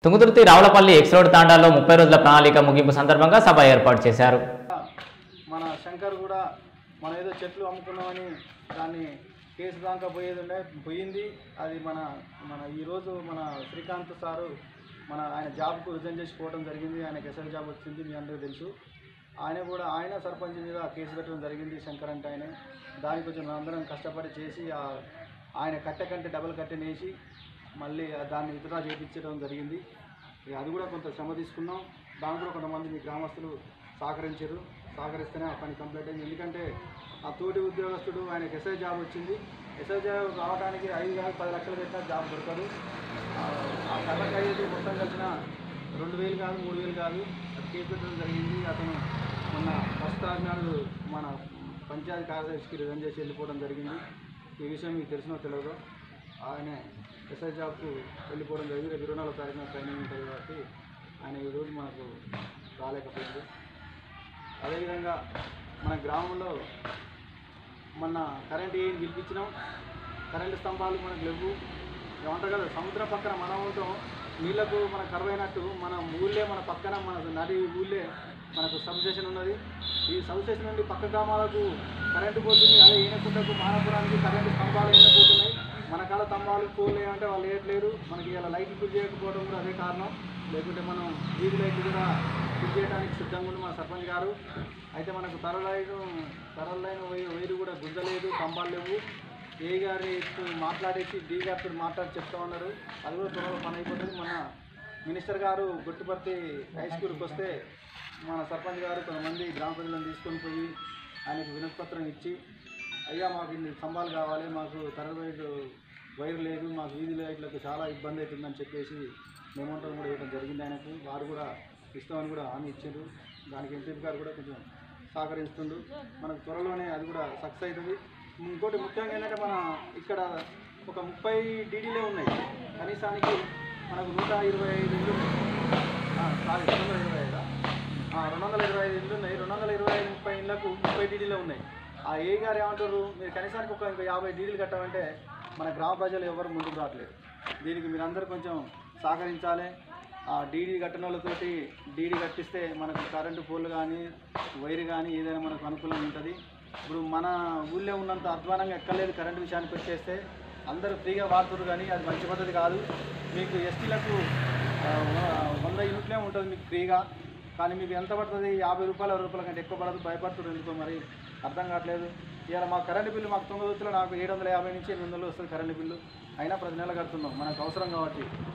Thungathurthi Ravulapalli X road తాండాలో ముప్పై రోజుల ప్రణాళిక ముగింపు సందర్భంగా సభ ఏర్పాటు చేశారు మన శంకర్ కూడా మనం ఏదో చెట్లు అమ్ముకున్నామని దాన్ని కేసు దాకా పోయేది ఉండే పోయింది అది మన మన ఈరోజు మన శ్రీకాంత్ సారు మన ఆయన జాబ్కు రిజైన్ చేసి పోవడం జరిగింది ఆయనకి ఎస్ఐ జాబ్ వచ్చింది మీ అందరికీ తెలుసు ఆయన కూడా ఆయన సర్పంచ్ మీద కేసు పెట్టడం జరిగింది శంకర్ అంటే ఆయన దానికి కొంచెం మనందరం కష్టపడి చేసి ఆ- ఆయన కట్టె కంటే డబల్ కట్టెనేసి మళ్ళీ ఆ దాన్ని విత్డ్రా చేయించడం జరిగింది ఇక అది కూడా కొంత శ్రమ తీసుకున్నాం దానికి కూడా కొంతమంది మీ గ్రామస్తులు సహకరించారు సహకరిస్తేనే ఆ పని కంప్లీట్ అయింది ఎందుకంటే ఆ తోటి ఉద్యోగస్తుడు ఆయనకి ఎస్ఐ జాబ్ వచ్చింది ఎస్ఐ జాబ్ రావడానికి ఐదు కాదు పది లక్షలు పెట్టినా జాబ్ దొరకదు ఆ- ఆ కథకు అయ్యేది మొత్తం కలిసిన రెండు వేలు కాదు మూడు వేలు కాదు అది కేసు పెట్టడం జరిగింది అతను మొన్న ఫస్ట్ నాడు మన పంచాయతీ కార్యదర్శికి రిజైన్ చేసి వెళ్ళిపోవడం జరిగింది ఈ విషయం మీకు తెలిసినో తెలియదు ఆయన ఎస్ఐ జాబ్కు వెళ్ళిపోవడం జరిగింది రేపు ఇరవై నాలుగు తారీఖున ట్రైనింగ్ ఉంటుంది కాబట్టి ఆయన ఈరోజు మనకు రాలేకపోయింది అదేవిధంగా మన గ్రామంలో మొన్న కరెంట్ ఏం పిలిపించినాం కరెంటు స్తంభాలు మనకు లేవు ఏమంటారు కదా సముద్రం పక్కన మనం ఉంటాం నీళ్లకు మన కరువైనట్టు మన ఊళ్ళే మన పక్కన మన నది ఊళ్ళే మనకు సబ్స్టేషన్ ఉన్నది ఈ సబ్స్టేషన్ నుండి పక్క గ్రామాలకు కరెంటు పోతుంది అదే ఈనకుంటకు మానపురానికి కరెంటు స్తంభాలు పోతున్నాయి మన కాల స్తంభాలు పోలే అంటే వాళ్ళు వేయట్లేరు మనకి ఇలా లైట్లు ఫిల్ చేయకపోవడం కూడా అదే కారణం లేకుంటే మనం వీధి లైట్లు కూడా ఫిల్ చేయడానికి సిద్ధంగా ఉంది మన సర్పంచ్ గారు అయితే మనకు తర లైన్ తర లైన్ వై- వైరు కూడా గుద్దలేదు స్తంభాలు లేవు ఏ గారి మాట్లాడేసి డి గారితో మాట్లాడి చెప్తా ఉన్నారు అది కూడా త్వరలో పని అయిపోతుంది మన మినిస్టర్ గారు గుట్టుపర్తి హై స్కూల్కి వస్తే మన సర్పంచ్ గారు కొంతమంది గ్రామ ప్రజలను తీసుకొని పోయి ఆయనకు వినతిపత్రం ఇచ్చి అయ్యా మాకు ఇన్ని స్తంభాలు కావాలి మాకు తర వైరు వైరు లేదు మాకు వీధి లైట్లకు చాలా ఇబ్బంది అవుతుందని చెప్పేసి మేమంతా కూడా ఇవ్వడం జరిగింది ఆయనకు వారు కూడా ఇస్తామని కూడా హామీ ఇచ్చారు దానికి ఎంపీ గారు కూడా కొంచెం సహకరిస్తుండు మనకు త్వరలోనే అది కూడా సక్సెస్ అవుతుంది ఇంకోటి ముఖ్యంగా ఏంటంటే మన ఇక్కడ ఒక ముప్పై డీడీలే ఉన్నాయి కనీసానికి మనకు నూట ఇరవై ఐదు ఇల్లు సారీ రెండు వందల ఇరవై ఐదా ఆ, రెండు వందల ఇరవై ఐదు ఇల్లు ఉన్నాయి రెండు వందల ఇరవై ఐదు ముప్పై ఇళ్ళకు ముప్పై డీడీలే ఉన్నాయి ఆ ఏ గారు ఏమంటారు మీరు కనీసానికి ఒక ఇంకా యాభై డీడీలు కట్టామంటే మన గ్రామ ప్రజలు ఎవరు ముందుకు రావట్లేదు దీనికి మీరందరూ కొంచెం సహకరించాలి ఆ డీడీ కట్టిన వాళ్ళతోటి డీడీ కట్టిస్తే మనకు కరెంటు పోల్ కానీ వైర్ కానీ ఏదైనా మనకు అనుకూలంగా ఉంటుంది ఇప్పుడు మన ఊళ్ళో ఉన్నంత అధ్వానంగా ఎక్కలేదు కరెంటు విషయానికి వచ్చేస్తే అందరూ ఫ్రీగా వాడుతున్నారు కానీ అది మంచి పద్ధతి కాదు మీకు ఎస్టీలకు వంద యూనిట్లే ఉంటుంది మీకు ఫ్రీగా కానీ మీకు ఎంత పడుతుంది యాభై రూపాయలు అరవై రూపాయల కంటే ఎక్కువ పడదు భయపడుతుంది ఎందుకో మరి అర్థం కావట్లేదు ఇవాళ మా కరెంటు బిల్లు మాకు తొమ్మిది వందలు నాకు ఏడు వందల యాభై నుంచి ఎనిమిది వందలు వస్తుంది కరెంటు బిల్లు అయినా ప్రతి నెల కడుతున్నాం మనకు అవసరం కాబట్టి